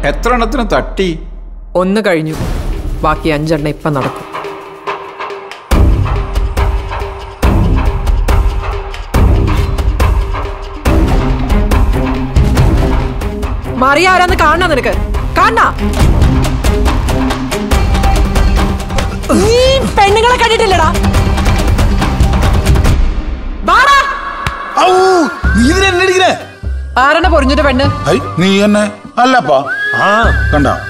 എത്ര എണ്ണത്തിന് തട്ടി ഒന്ന് കഴിഞ്ഞു ബാക്കി അഞ്ചെണ്ണം ഇപ്പം നടക്കും മറിയ ആരാന്ന് കാണണ നിനക്ക് കാണണ നീ പെണ്ണുങ്ങളെ കണ്ടിട്ടില്ലടാ വാടാ. ഔ, നീ ഇതിനെ എന്നെ അടിക്കണേ ആരാണ് പൊറിഞ്ഞിട്ട് പെണ്ണ് ഐ, നീ എന്നെ അല്ലപ്പാ ആ കണ്ട